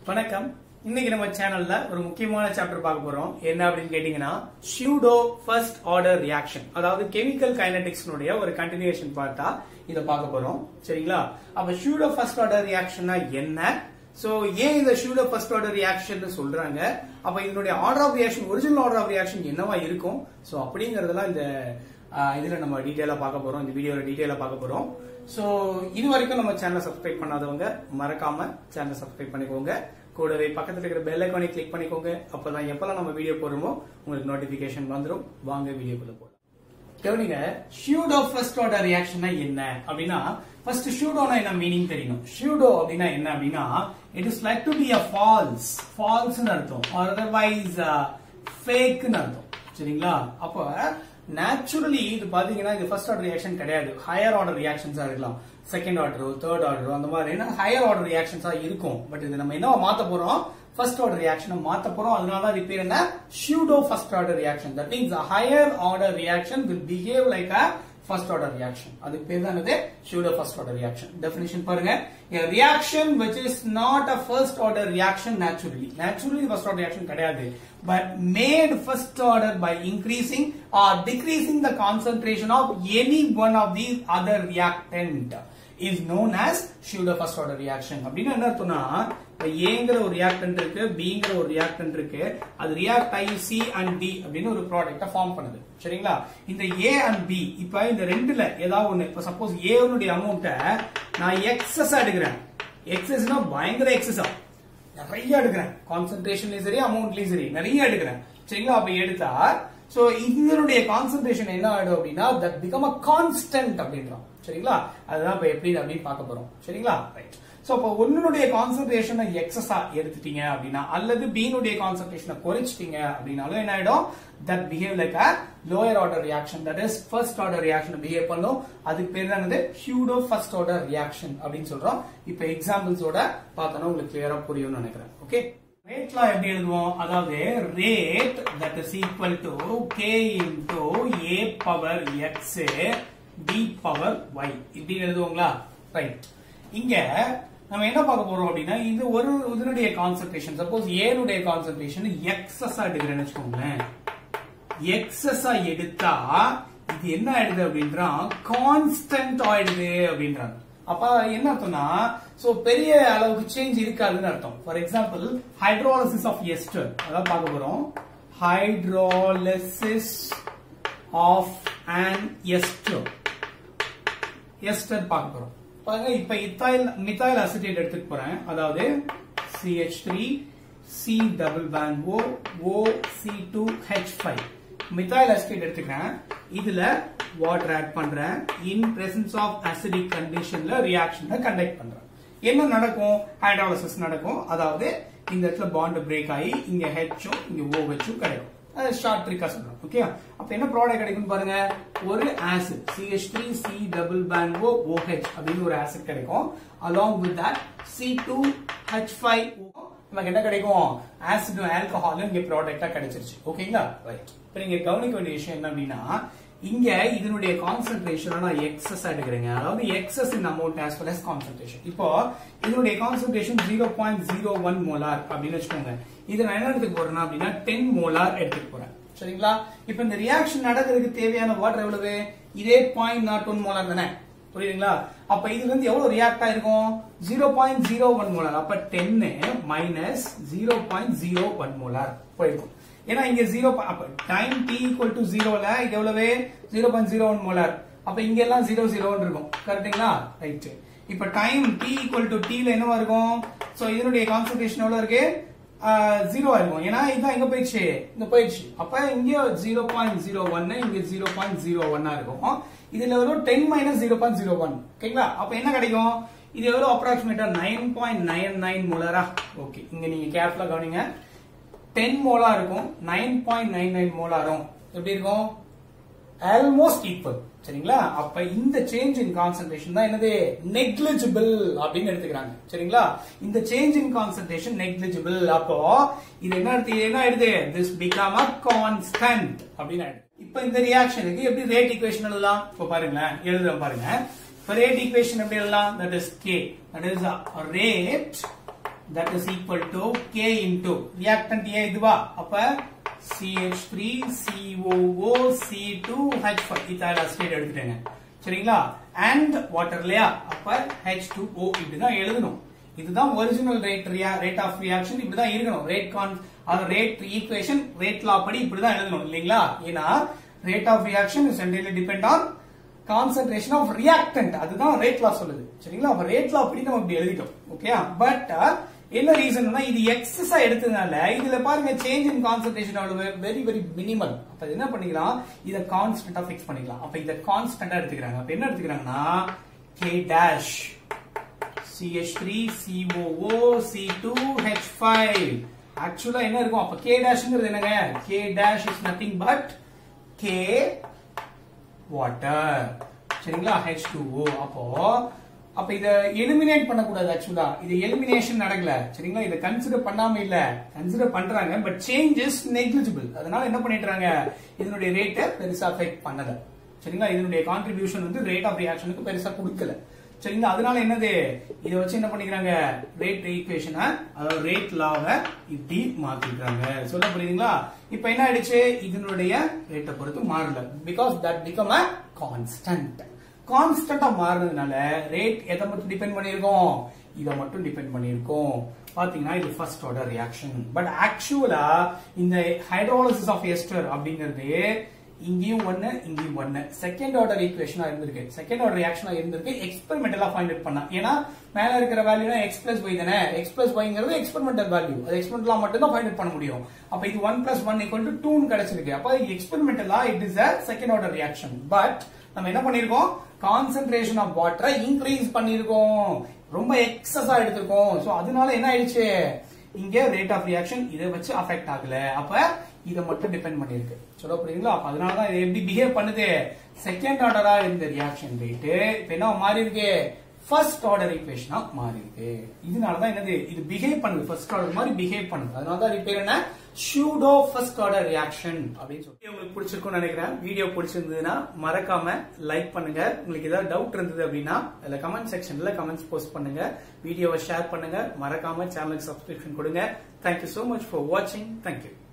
வணக்கம் இன்னைக்கு நம்ம சேனல்ல ஒரு முக்கியமான சாப்டர் பார்க்க போறோம் என்ன அப்படின்னு கேட்டீங்கன்னா ஷியூடோ ஃபர்ஸ்ட் ஆர்டர் ரியாக்ஷன் அதாவது கெமிக்கல் கைனடிக்ஸ்னுடைய ஒரு கண்டினியூஷன் பார்த்தா இத பார்க்க போறோம் சரிங்களா அப்ப ஷியூடோ ஃபர்ஸ்ட் ஆர்டர் ரியாக்ஷன்னா என்ன சோ ஏன் இந்த ஷியூடோ ஃபர்ஸ்ட் ஆர்டர் ரியாக்ஷன் சொல்றாங்க அப்ப இதனுடைய order of reaction original order of reaction என்னவா இருக்கும் சோ அப்படிங்கறதெல்லாம் இந்த ஆஹ், இதுல நம்ம டீடைலா பார்க்க போறோம் இந்த வீடியோல டீடைலா பார்க்க போறோம் சோ இது வரைக்கும் நம்ம சேனலை சப்ஸ்கிரைப் பண்ணாதவங்க மறக்காம சேனலை சப்ஸ்கிரைப் பண்ணிக்கோங்க கூடவே பக்கத்துல இருக்கிற பெல் ஐக்கானை கிளிக் பண்ணிக்கோங்க அப்பதான் எப்பெல்லாம் நம்ம வீடியோ போடுறோமோ உங்களுக்கு நோட்டிபிகேஷன் வந்துரும் வாங்க வீடியோக்குள்ள போலாம் கவனிங்க ஷியூடோ ஃபர்ஸ்ட் ஆர்டர் ரியாக்ஷன்னா என்ன அப்படின்னா ஃபர்ஸ்ட் ஷியூடோனா என்ன மீனிங் தெரியணும் ஷியூடோ அப்படின்னா என்ன அப்படின்னா it is like to be a false ஃபால்ஸ்னு அர்த்தம் அதர்வைஸ் ஃபேக்னு அர்த்தம் சரிங்களா அப்போ நேச்சுரலி இது பாத்தீங்கன்னா இது ஃபர்ஸ்ட் ஆர்டர் ரியாக்ஷன் கிடையாது ஹையர் ஆர்டர் ரியாக்ஷன்ஸா இருக்கலாம் செகண்ட் ஆர்டரோ தேர்ட் ஆர்டரோ அந்த மாதிரி ஹையர் ஆர்டர் ரியாக்ஷன்ஸா இருக்கும் பட் இது நம்ம என்னவா மாத்த போறோம் ஃபர்ஸ்ட் ஆர்டர் ரியாக்ஷனை மாத்த போறோம் அதனால அது பேர் என்ன pseudo first order reaction that means higher order reaction will behave like a first order reaction அதுக்கு பேர் தான் இது pseudo first order reaction definition பாருங்க a reaction which is not a first order reaction naturally naturally first order reaction கிடையாது but made first order by increasing or decreasing the concentration of any one of these other reactant is known as pseudo first order reaction அப்படின்னு என்ன அர்த்தம்னா இப்ப ஏங்கிற ஒரு reactant இருக்கு பிங்கிற ஒரு ரியாக்டன்ட் இருக்கு அது react I C and D அப்படின்னு ஒரு ப்ராடக்ட ஃபார்ம் பண்ணுது சரிங்களா இந்த ஏ அண்ட் பி இப்ப இந்த ரெண்டுல ஏதாவது ஒண்ணு இப்ப சப்போஸ் ஏனுடைய அமௌண்ட்டை நான் எக்ஸஸ் எடுக்கிறேன் எக்ஸஸ்னா பயங்கர எக்ஸஸா நிறைய எடுக்கிறேன் கான்சென்ட்ரேஷன்லயும் சரி அமௌண்ட்லயும் சரி நிறைய எடுக்கிறேன் சரிங்களா அப்ப எடுத்தா சோ இதனுடைய கான்சென்ட்ரேஷன் என்ன ஆயிடும் அப்படின்னா தட் பிகம் அ கான்ஸ்டன்ட் அப்படின்றோம் சரிங்களா அதுதான் இப்ப எப்படி அப்படின்னு பார்க்க போறோம் சரிங்களா ரைட் சோ அப்ப ஒன்னுடைய கான்சென்ட்ரேஷனை எக்ஸஸா எடுத்துட்டீங்க அப்படின்னா அல்லது பீனுடைய கான்சென்ட்ரேஷனை குறைச்சிட்டீங்க அப்படின்னாலும் என்ன ஆயிடும் that behave like a lower order reaction that is first order reaction behave பண்ணும் அதுக்கு பேர் தான் என்னது ஹியூடோ ஃபர்ஸ்ட் ஆர்டர் ரியாக்ஷன் அப்படின்னு சொல்றோம் இப்ப எக்ஸாம்பிள்ஸோட பார்த்தோம்னா உங்களுக்கு கிளியரா புரியும்னு நினைக்கிறேன் ஓகே ரேட்லாம் எப்படி எழுதுவோம் அதாவது rate that is equal to K into A power X D power Y இப்படி எழுதுவோங்களா ரைட் இங்க நம்ம என்ன பார்க்க போறோம் அப்படின்னா இது ஒரு இதனுடைய கான்சென்ட்ரேஷன் சப்போஸ் ஏனுடைய கான்சென்ட்ரேஷன் எக்ஸஸ் எடுக்கிறேன்னு வச்சுக்கோங்களேன் எக்ஸஸா எடுத்தா இது என்ன ஆயிடுது அப்படின்றா கான்ஸ்டன்ட் ஆயிடுது அப்படின்றாங்க அப்ப என்ன அர்த்தம்னா சோ பெரிய அளவுக்கு சேஞ்ச் இருக்காதுன்னு அர்த்தம் for example hydrolysis of ester அதான் பார்க்க போறோம் hydrolysis of an ester ester பார்க்க போறோம் பாருங்க இப்ப இத்தாயில் மித்தாயில் அசிட்டேட் எடுத்துட்டு போறேன் அதாவது CH3 C double bond O O C2 H5 methyl acetate எடுத்துக்கிறேன் இதுல வாட்டர் ஆட் பண்றேன் இன் பிரசன்ஸ் ஆஃப் அசிடிக் கண்டிஷன்ல ரியாக்ஷனை கண்டக்ட் பண்றேன் என்ன நடக்கும் ஹைட்ராலிசிஸ் நடக்கும் அதாவது இந்த இடத்துல பாண்ட் பிரேக் ஆகி இங்க ஹெச்சும் இங்க ஓஹெச்சும் கிடைக்கும் அது ஷார்ட் ட்ரிக்கா சொல்றோம் ஓகே அப்ப என்ன ப்ராடக்ட் கிடைக்கும் பாருங்க ஒரு acid C H three C double bond O H அப்படின்னு ஒரு ஆசிட் கிடைக்கும் along with that C two H five நமக்கு என்ன கிடைக்கும் ஆசிடும் ஆல்கஹாலும் இங்க ப்ராடக்டா கிடைச்சிருச்சு ஓகேங்களா ரைட் இப்ப நீங்க கவனிக்க வேண்டிய விஷயம் என்ன அப்படின்னா இங்க இதனுடைய கான்சென்ட்ரேஷன் நான் எக்ஸஸ் எடுக்கிறேங்க அதாவது excess in amount as well as concentration இப்போ இதனுடைய concentration zero point zero one molar அப்படின்னு வச்சுக்கோங்க இது நான் என்ன எடுத்துக்க போறேன்னா அப்படின்னா டென் மோலார் எடுத்துக்க போறேன் சரிங்களா இப்ப இந்த ரியாக்ஷன் நடக்கிறதுக்கு தேவையான வாட்டர் எவ்வளவு இதே பாயிண்ட் நாட் ஒன் மோலார் தானே புரியுதுங்களா அப்ப இதுல இருந்து எவ்வளவு ரியாக்ட் ஆயிருக்கும் zero point zero one molar அப்ப டென்னு minus zero point zero one molar போயிருக்கும் ஏன்னா இங்க ஜீரோ அப்ப டைம் டி ஈக்குவல் டு ஜீரோல இது எவ்வளவு zero point zero one molar அப்ப இங்க எல்லாம் ஜீரோ ஜீரோன்னு இருக்கும் கரெக்டுங்களா ரைட் இப்ப டைம் டி ஈக்குவல் டு டீல என்னவா இருக்கும் சோ இதனுடைய கான்சென்ட்ரேஷன் எவ்வளவு இருக்கு ஜீரோ இருக்கும் ஏன்னா இதுதான் எங்க போயிடுச்சு இங்க போயிடுச்சு அப்ப இங்க ஜீரோ பாயிண்ட் ஜீரோ ஒன்னு இங்க ஜீரோ பாயிண்ட் ஜீரோ ஒன்னா இருக்கும் இதுல வரும் ten minus zero point zero one ஓகேங்களா அப்ப என்ன கிடைக்கும் இது எவ்வளவு அப்ராக்சிமேட்டா நைன் பாயிண்ட் நைன் நைன் மோலரா ஓகே இங்க நீங்க கேர்ஃபுல்லா கவனிங்க டென் மோலா இருக்கும் நைன் பாயிண்ட் நைன் நைன் மோலாரும் எப்படி இருக்கும் ஆல்மோஸ்ட் ஈக்குவல் சரிங்களா அப்ப இந்த சேஞ்ச் இன் கான்சென்ட்ரேஷன் தான் என்னது நெக்லிஜிபிள் அப்படின்னு எடுத்துக்கிறாங்க சரிங்களா இந்த சேஞ்ச் இன் கான்சென்ட்ரேஷன் நெக்லிஜிபிள் அப்போ இது என்ன எடுத்து என்ன ஆயிடுது திஸ் பிகம் அ கான்ஸ்டன்ட் அப்படின்னு ஆயிடுது இப்ப இந்த ரியாக்ஷனுக்கு எப்படி ரேட் ஈக்குவேஷன் எழுதலாம் இப்ப பாருங்களேன் எழுதுறோம் பாருங்க இப்ப ரேட் ஈக்குவேஷன் எப்படி எழுதலாம் that is K that is rate that is equal to k into reactant A இதுவா அப்ப CH3 COO C2H5 இத்தால ஸ்டேட் எடுத்துட்டேங்க சரிங்களா and water இல்லையா அப்ப H2O இப்படிதான் எழுதணும் இதுதான் original rate rate of reaction இப்படிதான் இருக்கணும் rate con rate equation rate law படி இப்படிதான் எழுதணும் இல்லைங்களா ஏன்னா rate of reaction is entirely depend on concentration of reactant அதுதான் ரேட் லா சொல்லுது சரிங்களா அப்ப ரேட் லா அப்படி நம்ம இப்படி எழுதிட்டோம் ஓகே பட் என்ன ரீசன்னா இது எக்ஸஸா எடுத்ததுனால இதுல பாருங்க change in concentration very very minimal அப்ப இது என்ன பண்ணிக்கலாம் இத கான்ஸ்டன்டா ஃபிக்ஸ் பண்ணிக்கலாம் அப்ப இத கான்ஸ்டன்டா எடுத்துக்கிறாங்க அப்ப என்ன எடுத்துக்கிறாங்கன்னா k dash CH3 COO C2 H5 ஆக்சுவலா என்ன இருக்கும் அப்ப k டேஷ்ங்கிறது என்னங்க k dash is nothing but k water சரிங்களா H2O அப்போ அப்ப இத எலிமினேட் பண்ணக்கூடாது ஆக்சுவலா இது எலிமினேஷன் நடக்கல சரிங்களா இத கன்சிடர் பண்ணாம இல்ல கன்சிடர் பண்றாங்க பட் சேஞ்ச் இஸ் நெக்லிஜிபிள் அதனால என்ன பண்ணிடுறாங்க இதனுடைய ரேட்டை பெருசா அஃபெக்ட் பண்ணல சரிங்களா இதனுடைய கான்ட்ரிபியூஷன் வந்து ரேட் ஆஃப் ரியாக்ஷனுக்கு பெருசா கொடுக்கல சரிங்களா அதனால என்னது இதை வச்சு என்ன பண்ணிக்கிறாங்க ரேட் ஈக்குவேஷனை அதாவது ரேட் லாவை இப்படி மாத்திக்கிறாங்க சொல்ல புரியுதுங்களா இப்ப என்ன ஆயிடுச்சு இதனுடைய ரேட்டை பொறுத்து மாறல because that become a constant கான்ஸ்டன்டா மாறுறதுனால ரேட் எதை மட்டும் டிபெண்ட் பண்ணியிருக்கோம் இதை மட்டும் டிபெண்ட் பண்ணியிருக்கோம் பாத்தீங்கன்னா இது ஃபர்ஸ்ட் ஆர்டர் ரியாக்ஷன் பட் ஆக்சுவலா இந்த ஹைட்ரோலிசிஸ் ஆஃப் எஸ்டர் அப்படிங்கிறது இங்கேயும் ஒண்ணு இங்கேயும் ஒண்ணு செகண்ட் ஆர்டர் ஈக்குவேஷனா இருந்திருக்கு செகண்ட் ஆர்டர் ரியாக்ஷனா இருந்திருக்கு எக்ஸ்பெரிமெண்டலா ஃபைண்ட் அவுட் பண்ணா ஏன்னா மேல இருக்கிற வேல்யூனா எக்ஸ் பிளஸ் ஒய் தானே எக்ஸ் பிளஸ் ஒய்ங்கிறது எக்ஸ்பெரிமெண்டல் வேல்யூ அது எக்ஸ்பெரிமெண்டலா மட்டும் தான் ஃபைண்ட் அவுட் பண்ண முடியும் அப்ப இது one plus one equal to டூன்னு கிடைச்சிருக்கு அப்ப எக்ஸ்பெரிமெண்டலா it is a second order reaction but நம்ம என்ன பண்ணிருக்கோம் கான்சென்ட்ரேஷன் ஆஃப் வாட்டரை இன்க்ரீஸ் பண்ணிருக்கோம் ரொம்ப எக்ஸஸா எடுத்திருக்கோம் சோ அதனால என்ன ஆயிடுச்சு இங்க ரேட் ஆஃப் ரியாக்ஷன் இதை வச்சு அஃபெக்ட் ஆகல அப்ப இதை மட்டும் டிபெண்ட் பண்ணிருக்கு சொல்ல புரியுங்களா அப்ப அதனாலதான் இது எப்படி பிஹேவ் பண்ணுது செகண்ட் ஆர்டரா இருந்த ரியாக்ஷன் ரேட் இப்ப என்ன மாறி இருக்கு ஃபர்ஸ்ட் ஆர்டர் ஈக்குவேஷனா மாறி இருக்கு இதனாலதான் என்னது இது பிஹேவ் பண்ணுது ஃபர்ஸ்ட் ஆர்டர் மாதிரி பிஹேவ் பண்ணுது அதனாலதான் இது பேர் என்ன ஷூடோ ஃபர்ஸ்ட் ஆர்டர் ரியாக்ஷன் அப்படின்னு சொல்லி உங்களுக்கு பிடிச்சிருக்கும்னு நினைக்கிறேன் வீடியோ பிடிச்சிருந்ததுன்னா மறக்காம லைக் பண்ணுங்க உங்களுக்கு ஏதாவது டவுட் இருந்தது அப்படின்னா அதுல கமெண்ட் செக்ஷன்ல கமெண்ட்ஸ் போஸ்ட் பண்ணுங்க வீடியோவை ஷேர் பண்ணுங்க மறக்காம சேனலுக்கு சப்ஸ்கிரிப்ஷன் கொடுங்க தேங்க்யூ சோ மச் ஃபார் வாட்சிங் தேங்க்யூ